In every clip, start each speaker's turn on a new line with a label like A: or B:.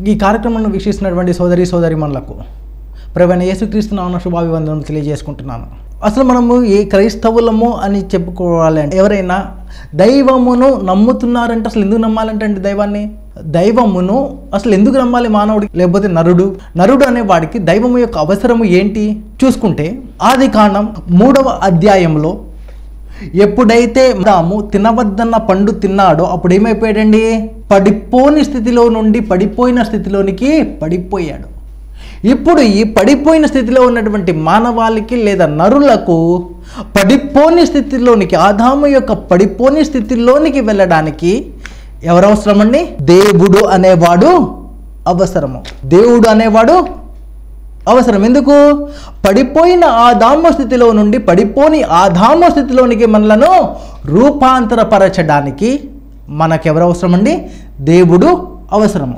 A: ఈ కార్యక్రమాన్ని వీక్షిస్తున్నటువంటి సోదరి సోదరిమణులకు ప్రవీణ యేసుక్రీస్తు నామన శుభాభివందనం తెలియజేసుకుంటున్నాను అసలు మనము ఏ క్రైస్తవులము అని చెప్పుకోవాలి అంటే ఎవరైనా దైవమును నమ్ముతున్నారంటే అసలు ఎందుకు నమ్మాలంటే అండి దైవాన్ని దైవమును అసలు ఎందుకు నమ్మాలి మానవుడు లేకపోతే నరుడు నరుడు అనే వాడికి దైవము యొక్క అవసరము ఏంటి చూసుకుంటే ఆది కాండం మూడవ అధ్యాయంలో ఎప్పుడైతే తాము తినవద్దన్న పండు తిన్నాడో అప్పుడు ఏమైపోయాడండి పడిపోని స్థితిలో నుండి పడిపోయిన స్థితిలోనికి పడిపోయాడు ఇప్పుడు ఈ పడిపోయిన స్థితిలో ఉన్నటువంటి మానవాళికి లేదా నరులకు పడిపోని స్థితిలోనికి ఆదాము యొక్క పడిపోని స్థితిలోనికి వెళ్ళడానికి ఎవరు అవసరమండి దేవుడు అనేవాడు అవసరము దేవుడు అనేవాడు అవసరం ఎందుకు పడిపోయిన ఆ దామ స్థితిలో నుండి పడిపోని ఆ దామ స్థితిలోనికి మనలను రూపాంతరపరచడానికి మనకెవరు అవసరం అండి దేవుడు అవసరము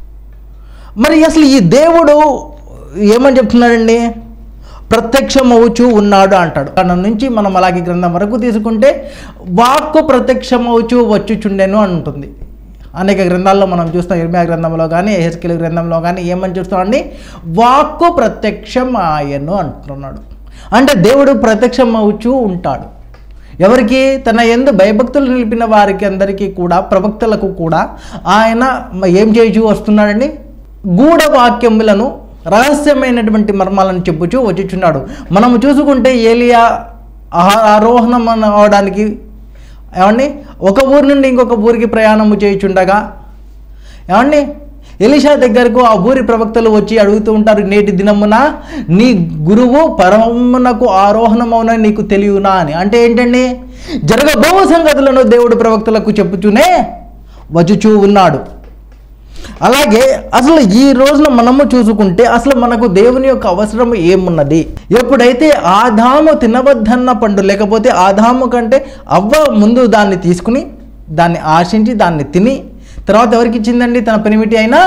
A: మరి అసలు ఈ దేవుడు ఏమని చెప్తున్నాడండి ప్రత్యక్షమవుచు ఉన్నాడు అంటాడు తన నుంచి మనం అలాగే గ్రంథం వరకు తీసుకుంటే వాక్కు ప్రత్యక్షమవుచు వచ్చుచుండెను అని ఉంటుంది అనేక గ్రంథాల్లో మనం చూస్తాం ఇర్మియా గ్రంథంలో కానీ ఎహెస్కెల్ గ్రంథంలో కానీ ఏమని చూస్తామండి వాక్కు ప్రత్యక్షం ఆయను అంటున్నాడు అంటే దేవుడు ప్రత్యక్షం అవుచూ ఉంటాడు ఎవరికి తన ఎందు భయభక్తులు నిలిపిన వారికి అందరికీ కూడా ప్రవక్తలకు కూడా ఆయన ఏం చేయుచూ వస్తున్నాడండి గూఢ వాక్యములను రహస్యమైనటువంటి మర్మాలను చెప్పుచూ వచ్చుచున్నాడు మనము చూసుకుంటే ఏలియా ఆహా- ఆరోహణం అవడానికి ఏమండి ఒక ఊరి నుండి ఇంకొక ఊరికి ప్రయాణము చేయుచుండగా ఏమండి ఎలిషా దగ్గరకు ఆ ఊరి ప్రవక్తలు వచ్చి అడుగుతూ ఉంటారు నేటి దినమున నీ గురువు పరమునకు ఆరోహణమవున నీకు తెలియనా అని అంటే ఏంటండి జరగబో సంగతులను దేవుడు ప్రవక్తలకు చెప్పుచూనే వచ్చుచూ ఉన్నాడు అలాగే అసలు ఈ రోజున మనము చూసుకుంటే అసలు మనకు దేవుని యొక్క అవసరం ఏమున్నది ఎప్పుడైతే ఆదాము తినవద్దన్న పండు లేకపోతే ఆదాము కంటే అవ్వ ముందు దాన్ని తీసుకుని దాన్ని ఆశించి దాన్ని తిని తర్వాత ఎవరికి ఇచ్చిందండి తన పెనిమిటి అయినా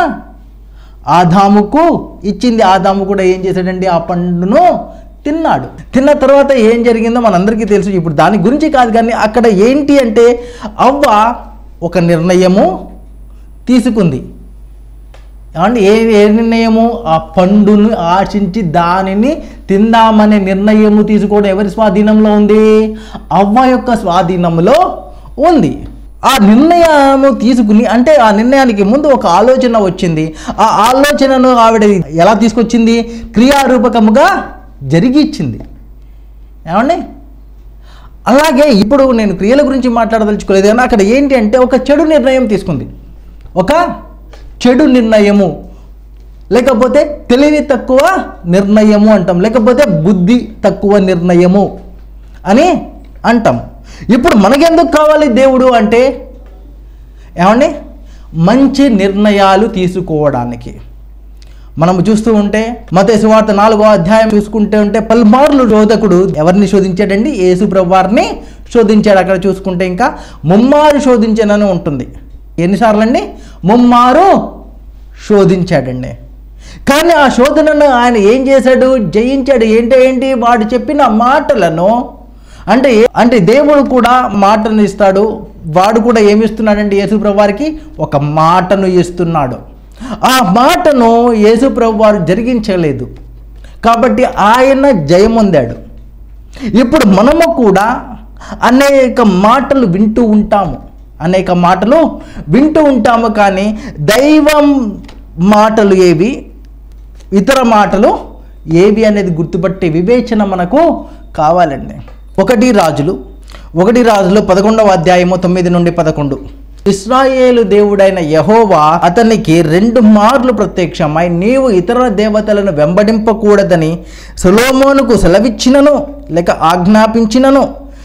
A: ఆదాముకు ఇచ్చింది ఆదాము కూడా ఏం చేశాడండి ఆ పండును తిన్నాడు తిన్న తర్వాత ఏం జరిగిందో మనందరికీ తెలుసు ఇప్పుడు దాని గురించి కాదు కానీ అక్కడ ఏంటి అంటే అవ్వ ఒక నిర్ణయము తీసుకుంది ఏమంటే ఏ ఏ నిర్ణయము ఆ పండును ఆశించి దానిని తిందామనే నిర్ణయము తీసుకోవడం ఎవరి స్వాధీనంలో ఉంది అవ్వ యొక్క స్వాధీనంలో ఉంది ఆ నిర్ణయము తీసుకుని అంటే ఆ నిర్ణయానికి ముందు ఒక ఆలోచన వచ్చింది ఆ ఆలోచనను ఆవిడ ఎలా తీసుకొచ్చింది క్రియారూపకముగా జరిగి ఇచ్చింది ఏమండి అలాగే ఇప్పుడు నేను క్రియల గురించి మాట్లాడదలుచుకోలేదు కానీ అక్కడ ఏంటి అంటే ఒక చెడు నిర్ణయం తీసుకుంది ఒక చెడు నిర్ణయము లేకపోతే తెలివి తక్కువ నిర్ణయము అంటాం లేకపోతే బుద్ధి తక్కువ నిర్ణయము అని అంటాం ఇప్పుడు మనకెందుకు కావాలి దేవుడు అంటే ఏమండి మంచి నిర్ణయాలు తీసుకోవడానికి మనం చూస్తూ ఉంటే మత సువార్త నాలుగో అధ్యాయం చూసుకుంటే ఉంటే పల్మార్లు శోధకుడు ఎవరిని శోధించాడండి యేసు ప్రభువారిని శోధించాడు అక్కడ చూసుకుంటే ఇంకా ముమ్మారు శోధించానని ఉంటుంది ఎన్నిసార్లు అండి ముమ్మారు శోధించాడండి కానీ ఆ శోధనను ఆయన ఏం చేశాడు జయించాడు ఏంటి ఏంటి వాడు చెప్పిన మాటలను అంటే ఏ- అంటే దేవుడు కూడా మాటను ఇస్తాడు వాడు కూడా ఏమి ఇస్తున్నాడండి యేసుప్రభు వారికి ఒక మాటను ఇస్తున్నాడు ఆ మాటను యేసుప్రభు వారు జరిగించలేదు కాబట్టి ఆయన జయమొందాడు ఇప్పుడు మనము కూడా అనేక మాటలు వింటూ ఉంటాము అనేక మాటలు వింటూ ఉంటాము కానీ దైవం మాటలు ఏవి ఇతర మాటలు ఏవి అనేది గుర్తుపట్టే వివేచన మనకు కావాలండి ఒకటి రాజులు ఒకటి రాజులు పదకొండవ అధ్యాయము తొమ్మిది నుండి పదకొండు ఇస్రాయేలు దేవుడైన యహోవా అతనికి రెండు మార్లు ప్రత్యక్షమై నీవు ఇతర దేవతలను వెంబడింపకూడదని సొలోమోనుకు సెలవిచ్చినను లేక ఆజ్ఞాపించినను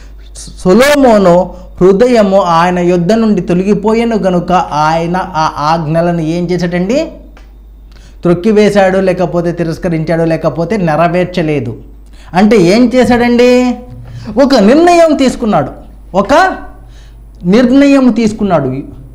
A: సొలోమోను హృదయము ఆయన యుద్ధ నుండి తొలగిపోయాను గనుక ఆయన ఆ ఆజ్ఞలను ఏం చేశాడండి త్రొక్కివేశాడు లేకపోతే తిరస్కరించాడు లేకపోతే నెరవేర్చలేదు అంటే ఏం చేశాడండి ఒక నిర్ణయం తీసుకున్నాడు ఒక నిర్ణయం తీసుకున్నాడు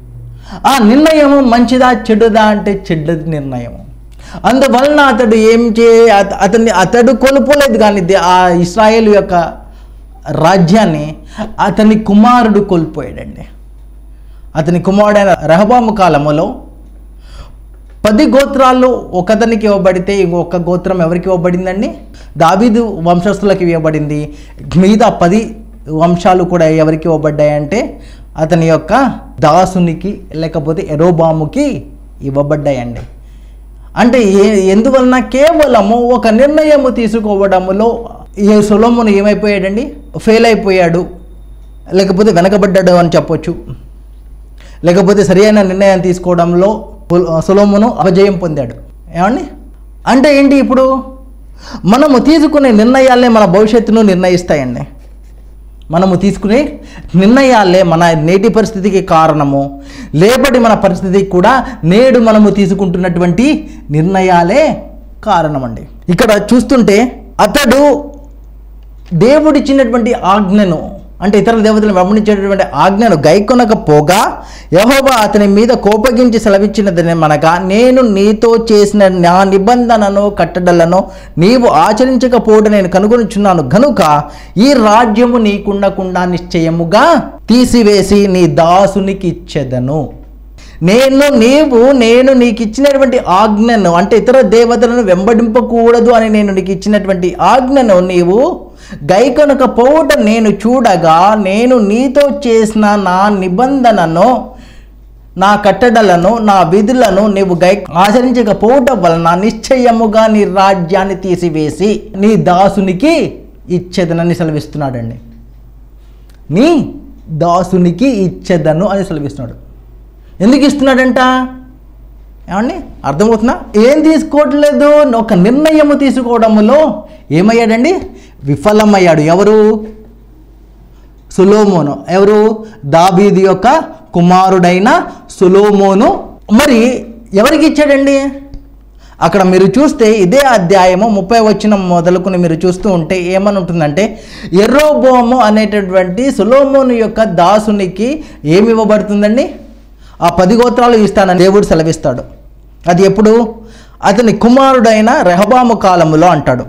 A: ఆ నిర్ణయం మంచిదా చెడుదా అంటే చెడ్డది నిర్ణయం అందువలన అతడు ఏం చే అత- అతన్ని అతడు కోల్పోలేదు కానీ దే- ఆ ఇస్రాయేల్ యొక్క రాజ్యాన్ని అతని కుమారుడు కోల్పోయాడండి అతని కుమారుడైన రహబాము కాలములో పది గోత్రాల్లో ఒకతనికి ఇవ్వబడితే ఇంకొక గోత్రం ఎవరికి ఇవ్వబడిందండి దావీదు వంశస్థులకు ఇవ్వబడింది మిగతా పది వంశాలు కూడా ఎవరికి ఇవ్వబడ్డాయంటే అతని యొక్క దాసునికి లేకపోతే ఎరోబాముకి ఇవ్వబడ్డాయండి అంటే ఏ ఎందువలన కేవలము ఒక నిర్ణయము తీసుకోవడములో ఈ సొలోమును ఏమైపోయాడండి ఫెయిల్ అయిపోయాడు లేకపోతే వెనకబడ్డాడు అని చెప్పొచ్చు లేకపోతే సరైన నిర్ణయం తీసుకోవడంలో సొలోమును అపజయం పొందాడు ఏమండి అంటే ఏంటి ఇప్పుడు మనము తీసుకునే నిర్ణయాలే మన భవిష్యత్తును నిర్ణయిస్తాయండి మనము తీసుకునే నిర్ణయాలే మన నేటి పరిస్థితికి కారణము లేపటి మన పరిస్థితికి కూడా నేడు మనము తీసుకుంటున్నటువంటి నిర్ణయాలే కారణమండి ఇక్కడ చూస్తుంటే అతడు దేవుడిచ్చినటువంటి ఆజ్ఞను అంటే ఇతర దేవతలను వెంబడించేటటువంటి ఆజ్ఞను గైకొనకపోగా యహోవా అతని మీద కోపగించి సెలవిచ్చినదని మనగా నేను నీతో చేసిన నా నిబంధనను కట్టడలను నీవు ఆచరించకపోవడం నేను కనుగొనుచున్నాను గనుక ఈ రాజ్యము నీకుండకుండా నిశ్చయముగా తీసివేసి నీ దాసునికి ఇచ్చెదను నేను నీవు నేను నీకు ఇచ్చినటువంటి ఆజ్ఞను అంటే ఇతర దేవతలను వెంబడింపకూడదు అని నేను నీకు ఇచ్చినటువంటి ఆజ్ఞను నీవు గైకొనక పోవుట నేను చూడగా నేను నీతో చేసిన నా నిబంధనను నా కట్టడలను నా విధులను నీవు గై ఆచరించకపోవటం వలన నిశ్చయముగా నీ రాజ్యాన్ని తీసివేసి నీ దాసునికి ఇచ్చేదనని సెలవిస్తున్నాడండి నీ దాసునికి ఇచ్చేదను అని సెలవిస్తున్నాడు ఎందుకు ఇస్తున్నాడంట ఏమండి అర్థమవుతుందా ఏం తీసుకోవట్లేదు ఒక నిర్ణయము తీసుకోవడంలో ఏమయ్యాడండి విఫలమయ్యాడు ఎవరు సులోమోను ఎవరు దాబీది యొక్క కుమారుడైన సులోమోను మరి ఎవరికి ఇచ్చాడండి అక్కడ మీరు చూస్తే ఇదే అధ్యాయము ముప్పై వచ్చిన మొదలుకుని మీరు చూస్తూ ఉంటే ఏమని ఉంటుందంటే ఎర్రోబోము అనేటటువంటి సులోమోను యొక్క దాసునికి ఏమి ఇవ్వబడుతుందండి ఆ పది గోత్రాలు ఇస్తానని దేవుడు సెలవిస్తాడు అది ఎప్పుడు అతని కుమారుడైన రెహబాము కాలములో అంటాడు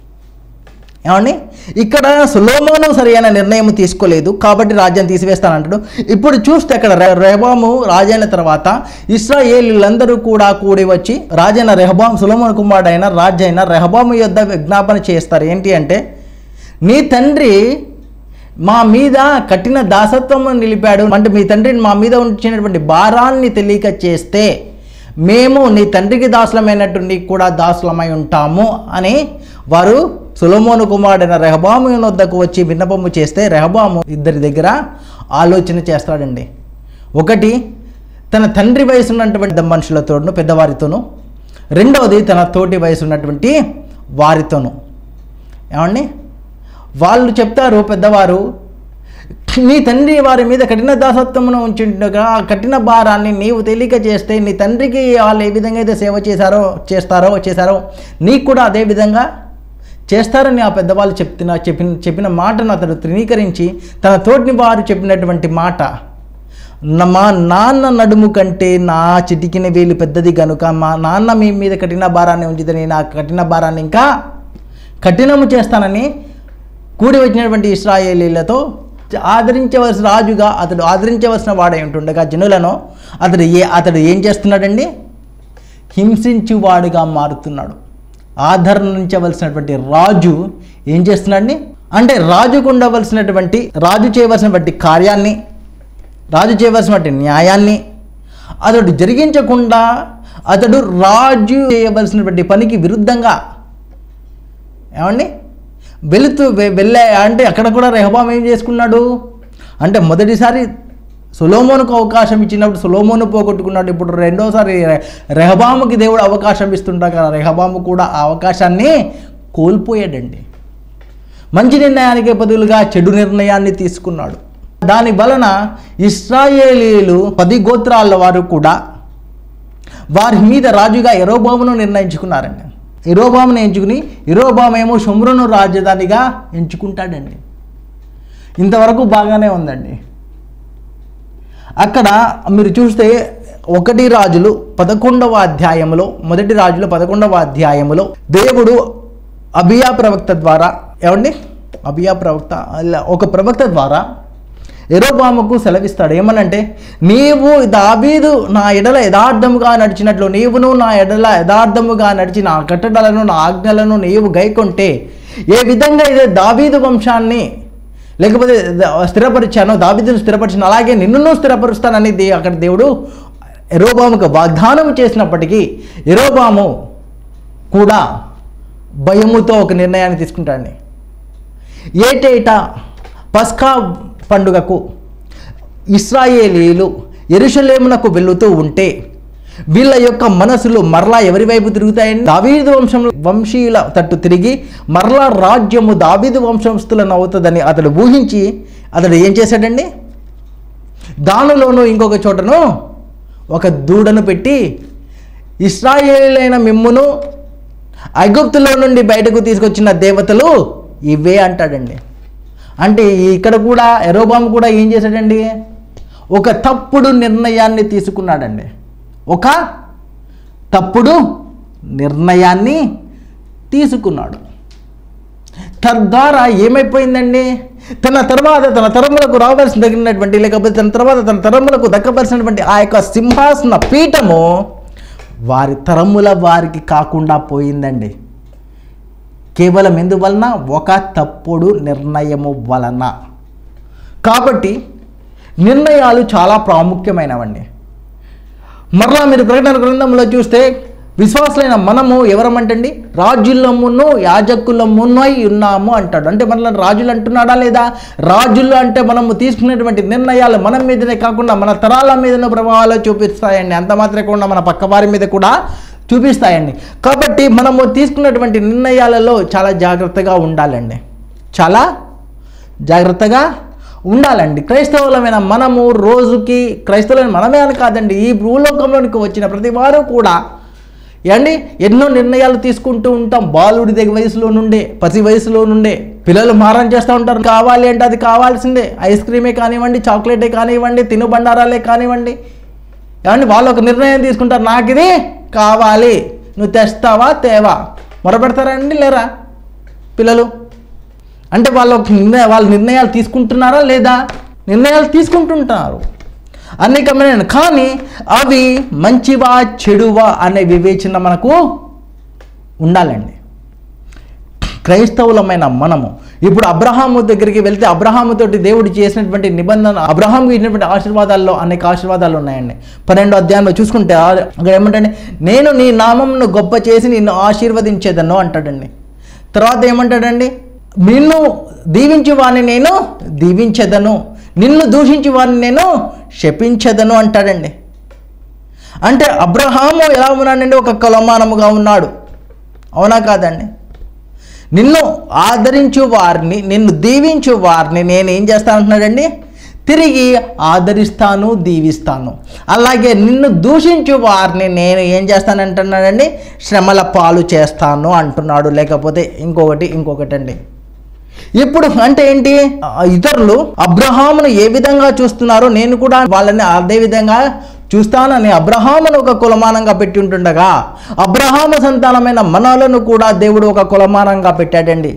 A: ఏమండి ఇక్కడ సులోమోను సరైన నిర్ణయం తీసుకోలేదు కాబట్టి రాజ్యం తీసివేస్తానంటాడు ఇప్పుడు చూస్తే అక్కడ రె- రెహబాము రాజైన తర్వాత ఇస్రాయేలీలందరూ కూడా కూడి వచ్చి రాజైన రెహబాం సులోమోను కుమారుడైన రాజైన రెహబాము యొద్ద విజ్ఞాపన చేస్తారు ఏంటి అంటే నీ తండ్రి మా మీద కఠిన దాసత్వం నిలిపాడు అంటే మీ తండ్రిని మా మీద ఉంచినటువంటి భారాన్ని తెలియక చేస్తే మేము నీ తండ్రికి దాసులమైనట్టు నీకు కూడా దాసులమై ఉంటాము అని వారు సులోమోను కుమారుడైన రెహబాము వద్దకు వచ్చి విన్నపము చేస్తే రెహబాము ఇద్దరి దగ్గర ఆలోచన చేస్తాడండి ఒకటి తన తండ్రి వయసు ఉన్నటువంటి మనుషులతోనూ పెద్దవారితోనూ రెండవది తన తోటి వయసు ఉన్నటువంటి వారితోనూ ఏమండి వాళ్ళు చెప్తారు పెద్దవారు నీ తండ్రి వారి మీద కఠిన దాసత్వమును ఉంచుండగా ఆ కఠిన భారాన్ని నీవు తేలిక చేస్తే నీ తండ్రికి వాళ్ళు ఏ విధంగా అయితే సేవ చేశారో చేస్తారో చేశారో నీకు కూడా అదే విధంగా చేస్తారని ఆ పెద్దవాళ్ళు చెప్తున్న చెప్పిన చెప్పిన మాటను అతడు తృణీకరించి తన తోటిని వారు చెప్పినటువంటి మాట "న- మా నాన్న నడుము కంటే నా చిటికిన వేలు పెద్దది కనుక మా నాన్న మీ మీద కఠిన భారాన్ని ఉంచిదని నా కఠిన భారాన్ని ఇంకా కఠినము చేస్తానని కూడి వచ్చినటువంటి ఇస్రాయేలీలతో ఆదరించవలసిన రాజుగా అతడు ఆదరించవలసిన వాడై ఉంటుండగా జనులను అతడు ఏ అతడు ఏం చేస్తున్నాడండి హింసించువాడుగా మారుతున్నాడు ఆదరించవలసినటువంటి రాజు ఏం చేస్తున్నాడండి అంటే రాజుకు ఉండవలసినటువంటి రాజు చేయవలసినటువంటి కార్యాన్ని రాజు చేయవలసినటువంటి న్యాయాన్ని అతడు జరిగించకుండా అతడు రాజు చేయవలసినటువంటి పనికి విరుద్ధంగా ఏమండి వెళుతూ వె- వెళ్ళా అంటే అక్కడ కూడా రెహబాం ఏం చేసుకున్నాడు అంటే మొదటిసారి సులోమోనుకు అవకాశం ఇచ్చినప్పుడు సులోమోను పోగొట్టుకున్నాడు ఇప్పుడు రెండోసారి రె- రెహబాముకి దేవుడు అవకాశం ఇస్తుండగా రెహబాము కూడా ఆ అవకాశాన్ని కోల్పోయాడండి మంచి నిర్ణయానికి బదులుగా చెడు నిర్ణయాన్ని తీసుకున్నాడు దాని వలన ఇస్రాయేలీలు పది గోత్రాల వారు కూడా వారి మీద రాజుగా ఎరోబామును నిర్ణయించుకున్నారండి ఎరోబామును ఎంచుకుని ఎరోబాము ఏమో షుమ్రును రాజధానిగా ఎంచుకుంటాడండి ఇంతవరకు బాగానే ఉందండి అక్కడ మీరు చూస్తే ఒకటి రాజులు పదకొండవ అధ్యాయములో మొదటి రాజులు పదకొండవ అధ్యాయములో దేవుడు అభియా ప్రవక్త ద్వారా ఏమండి అభియా ప్రవక్త అలా ఒక ప్రవక్త ద్వారా ఎరోబాముకు సెలవిస్తాడు ఏమనంటే నీవు దావీదు నా ఎడల యథార్థముగా నడిచినట్లు నీవును నా ఎడల యథార్థముగా నడిచి నా కట్టడలను నా ఆజ్ఞలను నీవు గైకొంటే ఏ విధంగా అయితే దావీదు వంశాన్ని లేకపోతే ద- స్థిరపరిచాను దావీదును స్థిరపరిచాను అలాగే నిన్నును స్థిరపరుస్తానని దే అక్కడ దేవుడు ఎరోబాముకు వాగ్దానం చేసినప్పటికీ ఎరోబాము కూడా భయముతో ఒక నిర్ణయాన్ని తీసుకుంటాడండి ఏటేటా పస్కా పండుగకు ఇస్రాయేలీలు ఎరుషలేమునకు వెళుతూ ఉంటే వీళ్ళ యొక్క మనసులు మరలా ఎవరి వైపు తిరుగుతాయండి దావీదు వంశం వంశీయుల తట్టు తిరిగి మరలా రాజ్యము దావీదు వంశస్థులను అవుతుందని అతడు ఊహించి అతడు ఏం చేశాడండి దానిలోనూ ఇంకొక చోటను ఒక దూడను పెట్టి ఇస్రాయేలైన మిమ్మును ఐగుప్తులో నుండి బయటకు తీసుకొచ్చిన దేవతలు ఇవే అంటాడండి అంటే ఇక్కడ కూడా ఎరోబాము కూడా ఏం చేశాడండి ఒక తప్పుడు నిర్ణయాన్ని తీసుకున్నాడండి ఒక తప్పుడు నిర్ణయాన్ని తీసుకున్నాడు తద్వారా ఏమైపోయిందండి తన తర్వాత తన తరములకు రావాల్సిన తగినటువంటి లేకపోతే తన తర్వాత తన తరములకు దక్కవలసినటువంటి ఆ యొక్క సింహాసన పీఠము వారి తరముల వారికి కాకుండా పోయిందండి కేవలం ఎందువలన ఒక తప్పుడు నిర్ణయము వలన కాబట్టి నిర్ణయాలు చాలా ప్రాముఖ్యమైనవండి మరలా మీరు ప్రకటన గ్రంథంలో చూస్తే విశ్వాసులైన మనము ఎవరమంటండి రాజులమును యాజకులమునై ఉన్నాము అంటాడు అంటే మన రాజులు అంటున్నాడా లేదా రాజులు అంటే మనము తీసుకునేటువంటి నిర్ణయాలు మన మీదనే కాకుండా మన తరాల మీదనూ ప్రభావాలు చూపిస్తాయండి అంత మాత్రమే కాకుండా మన పక్కవారి మీద కూడా చూపిస్తాయండి కాబట్టి మనము తీసుకున్నటువంటి నిర్ణయాలలో చాలా జాగ్రత్తగా ఉండాలండి చాలా జాగ్రత్తగా ఉండాలండి క్రైస్తవులమైన మనము రోజుకి క్రైస్తవులైన మనమే అని కాదండి ఈ భూలోకంలోనికి వచ్చిన ప్రతి వారు కూడా ఏమండి ఎన్నో నిర్ణయాలు తీసుకుంటూ ఉంటాం బాలుడి దగ్గర వయసులో నుండే పసి వయసులో నుండే పిల్లలు మారం చేస్తూ ఉంటారు కావాలి అంటే అది కావాల్సిందే ఐస్ క్రీమే కానివ్వండి చాక్లెటే కానివ్వండి తినుబండారాలే కానివ్వండి ఏమండి వాళ్ళు ఒక నిర్ణయం తీసుకుంటారు నాకు ఇది కావాలి నువ్వు తెస్తావా తేవా మొరపెడతారండి లేరా పిల్లలు అంటే వాళ్ళు ఒక నిర్ణయ వాళ్ళ నిర్ణయాలు తీసుకుంటున్నారా లేదా నిర్ణయాలు తీసుకుంటుంటున్నారు అనేకమైన కానీ అవి మంచివా చెడువా అనే వివేచన మనకు ఉండాలండి క్రైస్తవులమైన మనము ఇప్పుడు అబ్రహాము దగ్గరికి వెళ్తే అబ్రహాముతోటి దేవుడు చేసినటువంటి నిబంధన అబ్రహాంకి ఇచ్చినటువంటి ఆశీర్వాదాల్లో అనేక ఆశీర్వాదాలు ఉన్నాయండి పన్నెండో అధ్యాయంలో చూసుకుంటే ఆ- అక్కడ ఏమంటండి నేను నీ నామంను గొప్ప చేసి నిన్ను ఆశీర్వదించేదను అంటాడండి తర్వాత ఏమంటాడండి నిన్ను దీవించి వాడిని నేను దీవించెదను నిన్ను దూషించి వాడిని నేను శపించెదను అంటాడండి అంటే అబ్రహాము ఎలా ఉన్నాడండి ఒక కులమానముగా ఉన్నాడు అవునా కాదండి నిన్ను ఆదరించు వారిని నిన్ను దీవించు వారిని నేను ఏం చేస్తాను అంటున్నాడండి తిరిగి ఆదరిస్తాను దీవిస్తాను అలాగే నిన్ను దూషించు వారిని నేను ఏం చేస్తానంటున్నాడండి శ్రమల పాలు చేస్తాను అంటున్నాడు లేకపోతే ఇంకొకటి ఇంకొకటి అండి ఇప్పుడు అంటే ఏంటి ఆ ఇతరులు అబ్రహామును ఏ విధంగా చూస్తున్నారో నేను కూడా వాళ్ళని అదే విధంగా చూస్తానని అబ్రహామును ఒక కులమానంగా పెట్టి ఉంటుండగా అబ్రహాము సంతానమైన మనలను కూడా దేవుడు ఒక కులమానంగా పెట్టాడండి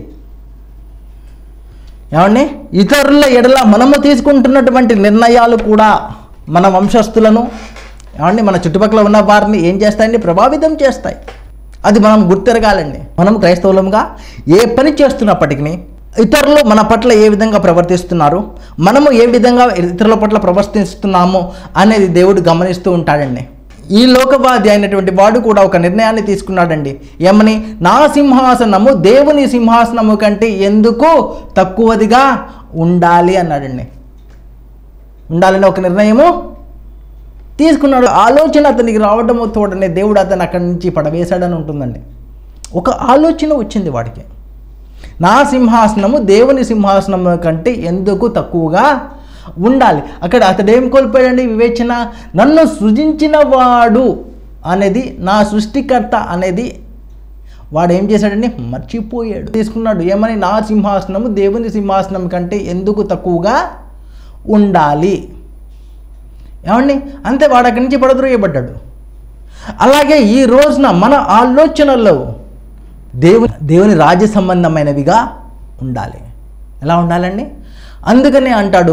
A: ఏమండి ఇతరుల ఎడల మనము తీసుకుంటున్నటువంటి నిర్ణయాలు కూడా మన వంశస్థులను ఏమండి మన చుట్టుపక్కల ఉన్న వారిని ఏం చేస్తాయండి ప్రభావితం చేస్తాయి అది మనం గుర్తెరగాలండి మనం క్రైస్తవులంగా ఏ పని చేస్తున్నప్పటికీ ఇతరులు మన పట్ల ఏ విధంగా ప్రవర్తిస్తున్నారు మనము ఏ విధంగా ఇతరుల పట్ల ప్రవర్తిస్తున్నాము అనేది దేవుడు గమనిస్తూ ఉంటాడండి ఈ లోకవాది అయినటువంటి వాడు కూడా ఒక నిర్ణయాన్ని తీసుకున్నాడండి ఏమని నా సింహాసనము దేవుని సింహాసనము కంటే ఎందుకు తక్కువదిగా ఉండాలి అన్నాడండి ఉండాలని ఒక నిర్ణయము తీసుకున్నాడు ఆలోచన అతనికి రావడం తోడనే దేవుడు అతను అక్కడి నుంచి పడవేశాడని ఉంటుందండి ఒక ఆలోచన వచ్చింది వాడికి నా సింహాసనము దేవుని సింహాసనము కంటే ఎందుకు తక్కువగా ఉండాలి అక్కడ అతడు ఏం కోల్పోయాడండి వివేచన నన్ను సృజించిన వాడు అనేది నా సృష్టికర్త అనేది వాడు ఏం చేశాడండి మర్చిపోయాడు తీసుకున్నాడు ఏమని నా సింహాసనము దేవుని సింహాసనం కంటే ఎందుకు తక్కువగా ఉండాలి ఏమండి అంతే వాడు అక్కడి నుంచి పడద్రోయబడ్డాడు అలాగే ఈ రోజున మన ఆలోచనల్లో దేవుని దేవుని రాజ్య సంబంధమైనవిగా ఉండాలి ఎలా ఉండాలండి అందుకనే అంటాడు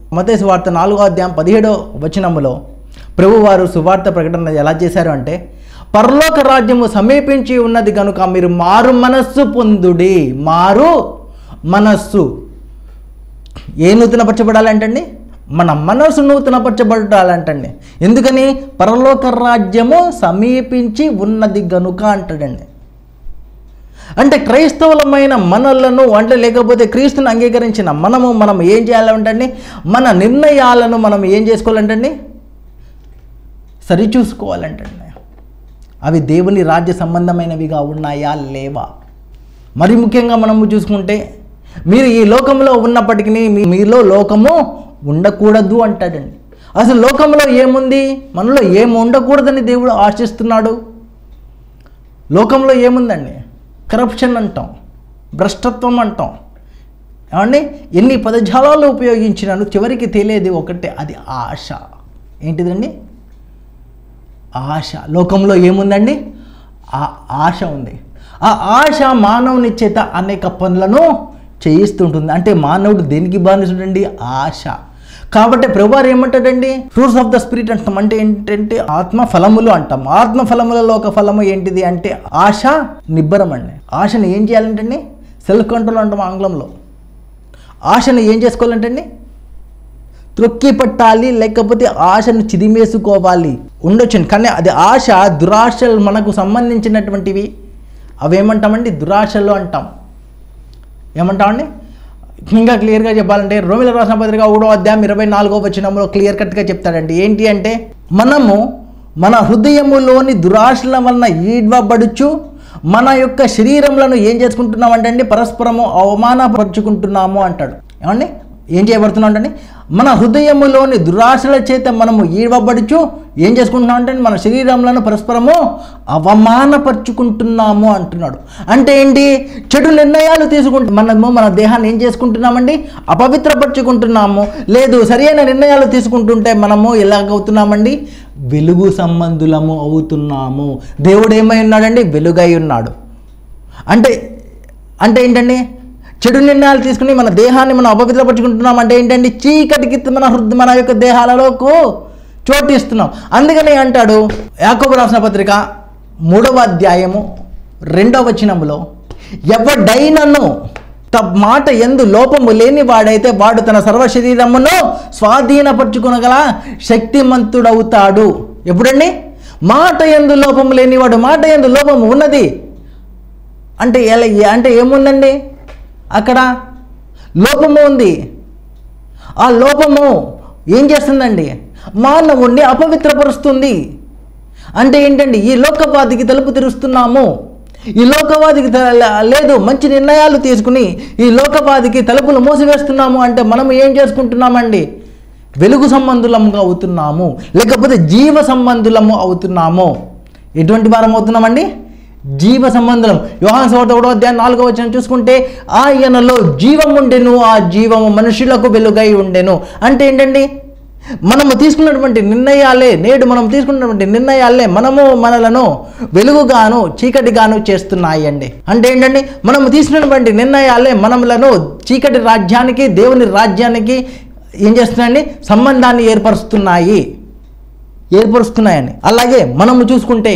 A: మతేసు వార్త నాలుగో అధ్యాయం పదిహేడో వచనములో ప్రభువారు సువార్త ప్రకటన ఎలా చేశారు అంటే పరలోక రాజ్యము సమీపించి ఉన్నది కనుక మీరు మారు మనస్సు పొందుడి మారు మనస్సు ఏ నూతనపరచబడాలంటండి మన మనసు నూతనపరచబడాలంటండి ఎందుకని పరలోక రాజ్యము సమీపించి ఉన్నది గనుక అంటాడండి అంటే క్రైస్తవులమైన మనలను అంటే లేకపోతే క్రీస్తుని అంగీకరించిన మనము మనం ఏం చేయాలంటండి మన నిర్ణయాలను మనం ఏం చేసుకోవాలంటండి సరిచూసుకోవాలంటండి అవి దేవుని రాజ్య సంబంధమైనవిగా ఉన్నాయా లేవా మరి ముఖ్యంగా మనము చూసుకుంటే మీరు ఈ లోకంలో ఉన్నప్పటికీ మీ మీలో లోకము ఉండకూడదు అంటాడండి అసలు లోకంలో ఏముంది మనలో ఏమి ఉండకూడదని దేవుడు ఆశిస్తున్నాడు లోకంలో ఏముందండి కరప్షన్ అంటాం భ్రష్టత్వం అంటాం ఏమండి ఎన్ని పదజాలాలు ఉపయోగించినాను చివరికి తెలియదు ఒకటే అది ఆశ ఏంటిదండి ఆశ లోకంలో ఏముందండి ఆ ఆశ ఉంది ఆ ఆశ మానవుని చేత అనేక పనులను చేయిస్తుంటుంది అంటే మానవుడు దేనికి బానిసుడండి ఆశ కాబట్టి ప్రభువారు ఏమంటాడండి ఫ్రూట్స్ ఆఫ్ ద స్పిరిట్ అంటాం అంటే ఏంటంటే ఆత్మ ఫలములు అంటాం ఆత్మ ఫలములలో ఒక ఫలము ఏంటిది అంటే ఆశ నిబ్బరం అండి ఆశను ఏం చేయాలంటండి సెల్ఫ్ కంట్రోల్ అంటాం ఆంగ్లంలో ఆశను ఏం చేసుకోవాలంటండి త్రొక్కి పట్టాలి లేకపోతే ఆశను చిదిమేసుకోవాలి ఉండొచ్చు కానీ అది ఆశ దురాశలు మనకు సంబంధించినటువంటివి అవేమంటామండి దురాశలు అంటాం ఏమంటామండి ఇంకా క్లియర్గా చెప్పాలంటే రోమిల రాసిన పత్రిక ఒకటో అధ్యాయం ఇరవై నాలుగో వచనంలో క్లియర్ కట్గా చెప్తాడండి ఏంటి అంటే మనము మన హృదయములోని దురాశల వలన ఈడ్వబడుచు మన యొక్క శరీరములను ఏం చేసుకుంటున్నామంటే అండి పరస్పరము అవమానపరుచుకుంటున్నాము అంటాడు ఏమండి ఏం చేయబడుతున్నాం అంటే మన హృదయములోని దురాశల చేత మనము ఈడవబడుచు ఏం చేసుకుంటున్నాం అంటే మన శరీరములను పరస్పరము అవమానపరుచుకుంటున్నాము అంటున్నాడు అంటే ఏంటి చెడు నిర్ణయాలు తీసుకుంటు మనము మన దేహాన్ని ఏం చేసుకుంటున్నామండి అపవిత్రపరుచుకుంటున్నాము లేదు సరైన నిర్ణయాలు తీసుకుంటుంటే మనము ఎలాగవుతున్నామండి వెలుగు సంబంధులము అవుతున్నాము దేవుడు ఏమై ఉన్నాడండి వెలుగై ఉన్నాడు అంటే అంటే ఏంటండి చెడు నిర్ణయాలు తీసుకుని మన దేహాన్ని మనం అపవిత్రపరుచుకుంటున్నాం అంటే ఏంటంటే చీకటికి మన హృదయ మన యొక్క దేహాలలోకి చోటు ఇస్తున్నాం అందుకని అంటాడు యాకోబు రాసిన పత్రిక మూడవ అధ్యాయము రెండవ వచనములో ఎవడైనను త మాట ఎందు లోపము లేని వాడైతే వాడు తన సర్వ శరీరమును స్వాధీనపరుచుకునగల శక్తిమంతుడవుతాడు ఎప్పుడండి మాట ఎందు లోపము లేనివాడు మాట ఎందు లోపము ఉన్నది అంటే ఎలా అంటే ఏముందండి అక్కడ లోపము ఉంది ఆ లోపము ఏం చేస్తుందండి మానవుణ్ణి అపవిత్రపరుస్తుంది అంటే ఏంటండి ఈ లోకవాదికి తలుపు తెరుస్తున్నాము ఈ లోకవాదికి త- లేదు మంచి నిర్ణయాలు తీసుకుని ఈ లోకవాదికి తలుపులు మూసివేస్తున్నాము అంటే మనం ఏం చేసుకుంటున్నామండి వెలుగు సంబంధులముగా అవుతున్నాము లేకపోతే జీవ సంబంధులము అవుతున్నాము ఎటువంటి వారం అవుతున్నామండి జీవ సంబంధం యోహాన్ సోట ఒకటో అధ్యాయం నాలుగో వచ్చిన చూసుకుంటే ఆయనలో జీవం ఉండెను ఆ జీవము మనుషులకు వెలుగై ఉండెను అంటే ఏంటండి మనము తీసుకున్నటువంటి నిర్ణయాలే నేడు మనం తీసుకున్నటువంటి నిర్ణయాలే మనము మనలను వెలుగుగాను చీకటిగాను చేస్తున్నాయి అండి అంటే ఏంటండి మనము తీసుకున్నటువంటి నిర్ణయాలే మనములను చీకటి రాజ్యానికి దేవుని రాజ్యానికి ఏం చేస్తున్నాయండి సంబంధాన్ని ఏర్పరుస్తున్నాయి ఏర్పరుస్తున్నాయని అలాగే మనము చూసుకుంటే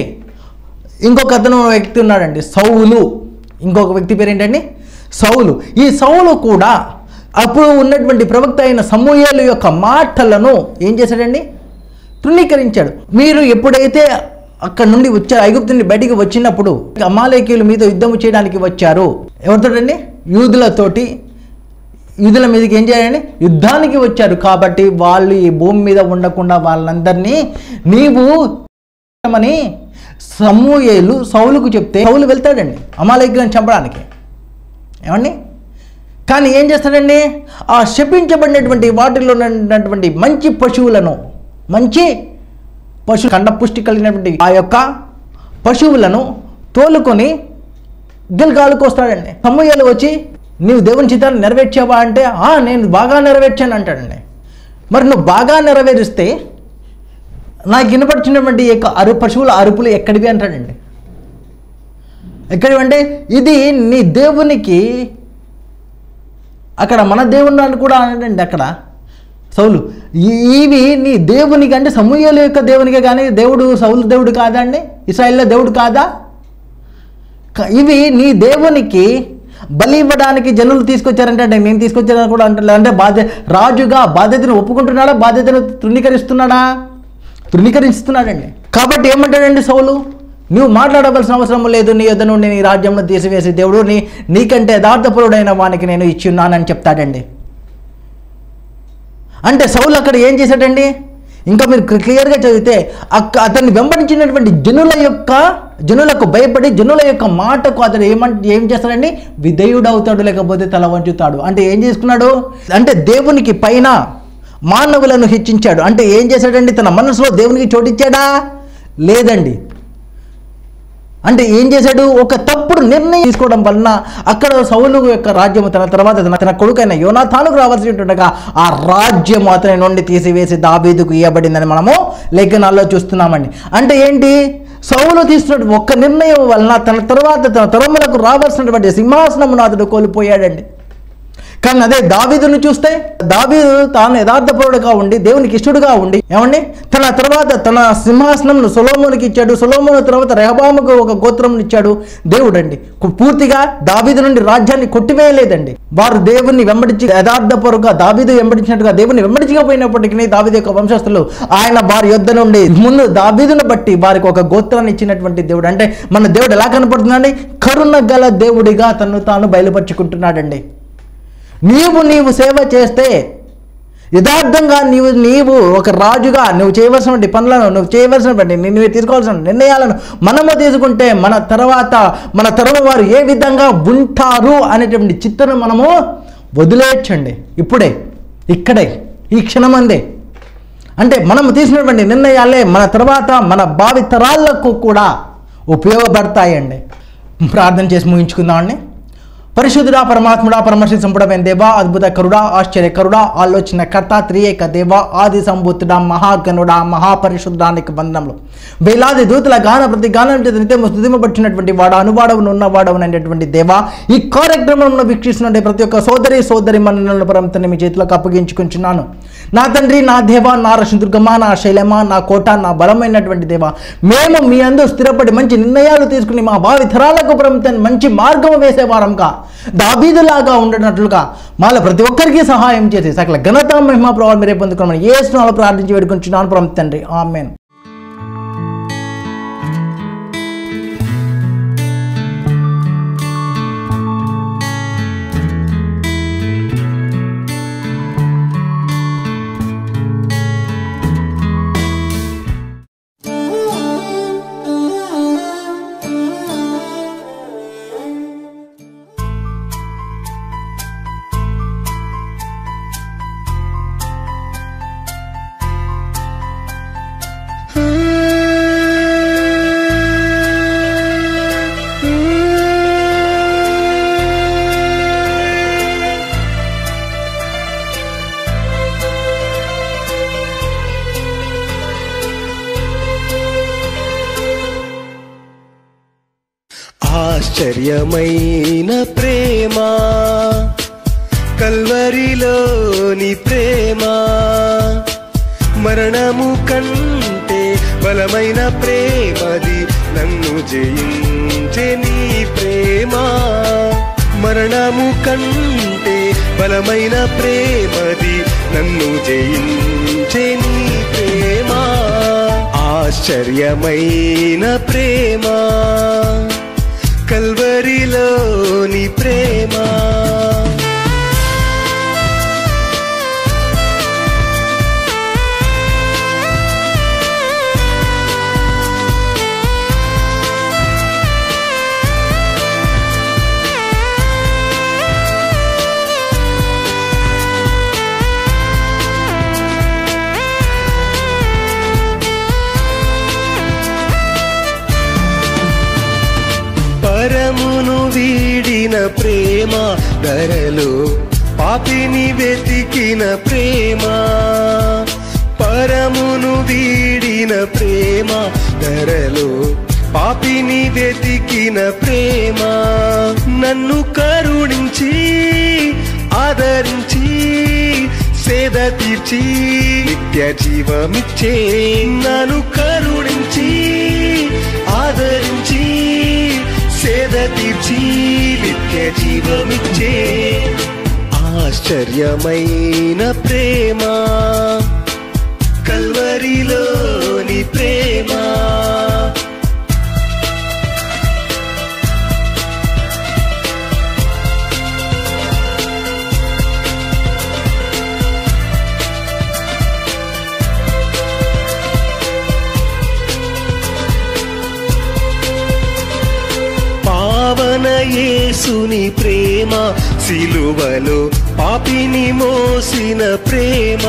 A: ఇంకొక అతను వ్యక్తి ఉన్నాడండి సౌలు ఇంకొక వ్యక్తి పేరు ఏంటండి సౌలు ఈ సౌలు కూడా అప్పుడు ఉన్నటువంటి ప్రవక్త అయిన సమూహేలు యొక్క మాటలను ఏం చేశాడండి తృణీకరించాడు మీరు ఎప్పుడైతే అక్కడ నుండి వచ్చారు ఐగుప్తు నుండి బయటికి వచ్చినప్పుడు అమాలేకీయుల మీద యుద్ధం చేయడానికి వచ్చారు ఎవరితోటండి యూదులతోటి యూదుల మీదకి ఏం చేయాలని యుద్ధానికి వచ్చారు కాబట్టి వాళ్ళు ఈ భూమి మీద ఉండకుండా వాళ్ళందరినీ నీవు అని సమూయేలు సౌలుకు చెప్తే సౌలు వెళ్తాడండి అమాలేకులను చంపడానికి ఏమండి కానీ ఏం చేస్తాడండి ఆ శపించబడినటువంటి వాటిలో ఉన్నటువంటి మంచి పశువులను మంచి పశు కండ పుష్టి కలిగినటువంటి ఆ యొక్క పశువులను తోలుకొని గిల్గాలకు వస్తాడండి సమూహలు వచ్చి నీవు దేవుని చిత్తాన్ని నెరవేర్చావా అంటే "ఆ, నేను బాగా నెరవేర్చాను అంటాడండి మరి నువ్వు బాగా నెరవేరిస్తే నాకు వినపడుచున్నటువంటి ఈ యొక్క అరు పశువుల అరుపులు ఎక్కడివి అంటాడండి ఎక్కడివి అంటే ఇది నీ దేవునికి అక్కడ మన దేవుని అని కూడా అనండి అక్కడ సౌలు ఈ- ఇవి నీ దేవునికి అంటే సమూహల యొక్క దేవునికే కానీ దేవుడు సౌలు దేవుడు కాదా అండి ఇస్రాయిల్లో దేవుడు కాదా క- ఇవి నీ దేవునికి బలి ఇవ్వడానికి జనులు తీసుకొచ్చారంటే అంటే నేను తీసుకొచ్చారని కూడా అంటే అంటే బాధ్య రాజుగా బాధ్యతను ఒప్పుకుంటున్నాడా బాధ్యతను తృణీకరిస్తున్నాడా తృణీకరిస్తున్నాడండి కాబట్టి ఏమంటాడండి సౌలు నువ్వు మాట్లాడవలసిన అవసరం లేదు నీ యొద్ద నుండి నీ రాజ్యంలో తీసివేసి దేవుడు నీ నీకంటే యథార్థపరుడైన వానికి నేను ఇచ్చి ఉన్నానని చెప్తాడండి అంటే సౌలు అక్కడ ఏం చేశాడండి ఇంకా మీరు క్లియర్గా చదివితే అక్క అతన్ని వెంబడించినటువంటి జనుల యొక్క జనులకు భయపడి జనుల యొక్క మాటకు అతడు ఏమంట ఏం చేస్తాడండి విధేయుడు అవుతాడు లేకపోతే తల వంచుతాడు అంటే ఏం చేసుకున్నాడు అంటే దేవునికి పైన మానవులను హెచ్చించాడు అంటే ఏం చేశాడండి తన మనసులో దేవునికి చోటిచ్చాడా లేదండి అంటే ఏం చేశాడు ఒక తప్పుడు నిర్ణయం తీసుకోవడం వలన అక్కడ సౌలు యొక్క రాజ్యము తన తర్వాత తన తన కొడుకైన యోనాథానుకు రావాల్సినట్టుగా ఆ రాజ్యం అతని నుండి తీసివేసి దాబీదుకు ఇవ్వబడిందని మనము లేఖనాల్లో చూస్తున్నామండి అంటే ఏంటి సౌలు తీసుకున్న ఒక్క నిర్ణయం వలన తన తర్వాత తన తరములకు రావాల్సినటువంటి సింహాసనమును అతడు కోల్పోయాడండి కానీ అదే దావీదును చూస్తే దావీదు తాను యథార్థపరుడుగా ఉండి దేవునికి ఇష్టడుగా ఉండి ఏమండి తన తర్వాత తన సింహాసనంను సొలోమోనికి ఇచ్చాడు సొలోమోను తర్వాత రెహబాముకు ఒక గోత్రం ఇచ్చాడు దేవుడు అండి పూర్తిగా దావీదు నుండి రాజ్యాన్ని కొట్టివేయలేదండి వారు దేవుని వెంబడించి యథార్థపరుగా దావీదు వెంబడించినట్టుగా దేవుని వెంబడించకపోయినప్పటికీ దావీదు యొక్క వంశస్థులు ఆయన వారి యొద్ద నుండి ముందు దావీదును బట్టి వారికి ఒక గోత్రాన్ని ఇచ్చినటువంటి దేవుడు అంటే మన దేవుడు ఎలా కనపడుతున్నాడండి కరుణ గల దేవుడిగా తను తాను బయలుపరుచుకుంటున్నాడండి నీవు నీవు సేవ చేస్తే యథార్థంగా నీవు నీవు ఒక రాజుగా నువ్వు చేయవలసినటువంటి పనులను నువ్వు చేయవలసినటువంటి నువ్వు తీసుకోవాల్సిన నిర్ణయాలను మనము తీసుకుంటే మన తర్వాత మన తరం వారు ఏ విధంగా ఉంటారు అనేటువంటి చిత్తను మనము వదిలేయచ్చండి ఇప్పుడే ఇక్కడే ఈ క్షణమందే అంటే మనం తీసినటువంటి నిర్ణయాలే మన తర్వాత మన భావి తరాలకు కూడా ఉపయోగపడతాయండి ప్రార్థన చేసి ముగించుకుందామండి పరిశుద్ధుడా పరమాత్ముడా పరమర్శి సంపుడమైన దేవా అద్భుత కరుడా ఆశ్చర్యకరుడా ఆలోచన కర్త త్రియేక దేవ ఆది సంబుద్ధుడా మహాగణుడా మహాపరిశుద్ధానికి బంధంలో వేలాది దూతుల గాన ప్రతి గానం చేత నిత్యము స్థుతింపబడినటువంటి వాడు అనువాడవును ఉన్నవాడవును అనేటువంటి దేవా ఈ కార్యక్రమంలో వీక్షిస్తున్న ప్రతి ఒక్క సోదరి సోదరి మనలను పరంతని మీ చేతిలోకి అప్పగించుకుంటున్నాను నా తండ్రి నా దేవ నా రషదుర్గమ్మ నా శైలమ నా కోట నా బలమైనటువంటి దేవ మేము మీ అందు స్థిరపడి మంచి నిర్ణయాలు తీసుకుని మా భావి తరాలకు పరంతని మంచి మార్గం వేసేవారంగా దాబీదులాగా ఉండనట్లుగా మాలో ప్రతి ఒక్కరికి సహాయం చేసి సకల ఘనత మహిమ ప్రభావం మీరే పొందుకోమని ఏ స్నాలు ప్రార్థించి వేడుకుంటున్నాను పరం తండ్రి ఆమెన్
B: ఆశ్చర్యమైన ప్రేమ కల్వరిలోని ప్రేమ మరణము కంటే బలమైన ప్రేమది నన్ను జయించే నీ ప్రేమ మరణము కంటే బలమైన ప్రేమది నన్ను జయించే నీ ప్రేమ ఆశ్చర్యమైన ప్రేమ కల్వరిలోని ప్రేమ పరమును వీడిన ప్రేమ ధరలో పాపిని వెతికిన ప్రేమ పరమును వీడిన ప్రేమ ధరలో పాపిని వెతికిన ప్రేమ నన్ను కరుణించి ఆదరించి సేద తీర్చి నిత్య జీవమిచ్చే నన్ను కరుణించి ఆదరించి సేద తీర్చి నిత్య జీవమిచ్చే ఆశ్చర్యమైన ప్రేమ కల్వరిలోని ప్రేమ పావన యేసుని ప్రేమ సిలువలో పాపిని మోసిన ప్రేమ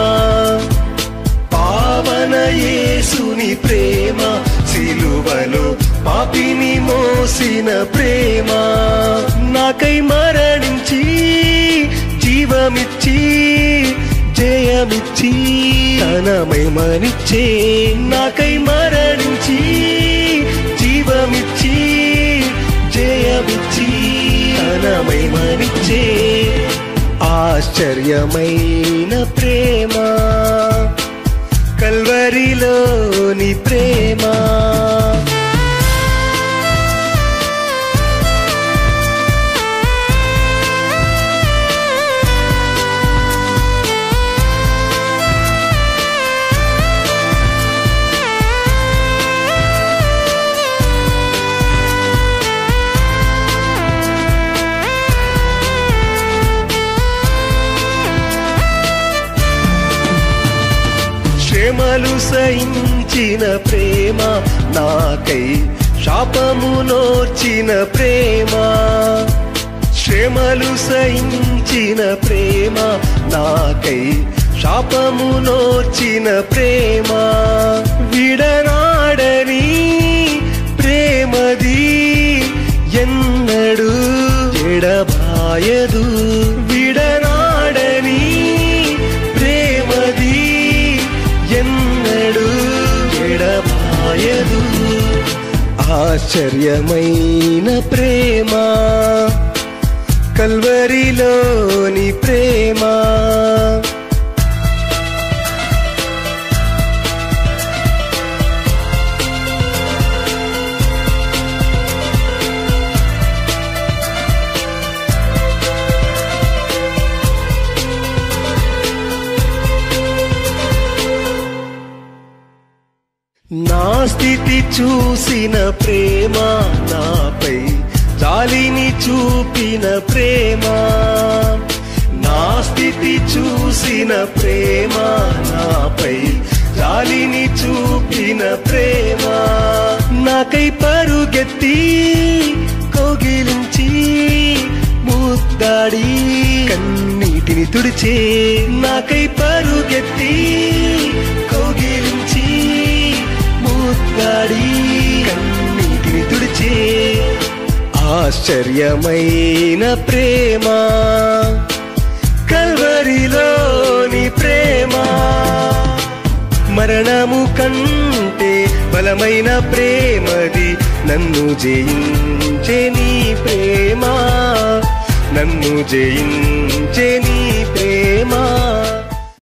B: పావన యేసుని ప్రేమ సిలువలో పాపిని మోసిన ప్రేమ నాకై మరణించి జీవమిచ్చి జయమిచ్చి తనమై మనిచ్చే నాకై మరణించి జీవమిచ్చి జయమిచ్చి తనమై మనిచ్చే ఆశ్చర్యమైన ప్రేమ కల్వరిలోని ప్రేమ శ్రమలు సహించిన ప్రేమ నాకై శాపము నోర్చిన ప్రేమ శ్రమలు సహించిన ప్రేమ నాకై శాపము నోర్చిన ప్రేమ విడనాడని ప్రేమది ఎన్నడు ఎడబాయదు విడనాడని ప్రేమది ఎన్నడు ఎడబాయదు ఆశ్చర్యమైన ప్రేమ కల్వరిలోని ప్రేమ నా స్థితి చూసిన ప్రేమ నాపై జాలిని చూపిన ప్రేమ నా స్థితి చూసిన ప్రేమ నాపై జాలిని చూపిన ప్రేమ నాకై పరుగెత్తి కౌగిలించి ముద్దాడి కన్నీటిని తుడిచే నాకై పరుగెత్తి కౌగిలించి ముద్దాడి కన్నీటిని తుడిచే ఆశ్చర్యమైన ప్రేమ కల్వరిలోని ప్రేమ మరణము కంటే బలమైన ప్రేమది నన్ను జయించే నీ ప్రేమ నన్ను జయించే నీ ప్రేమ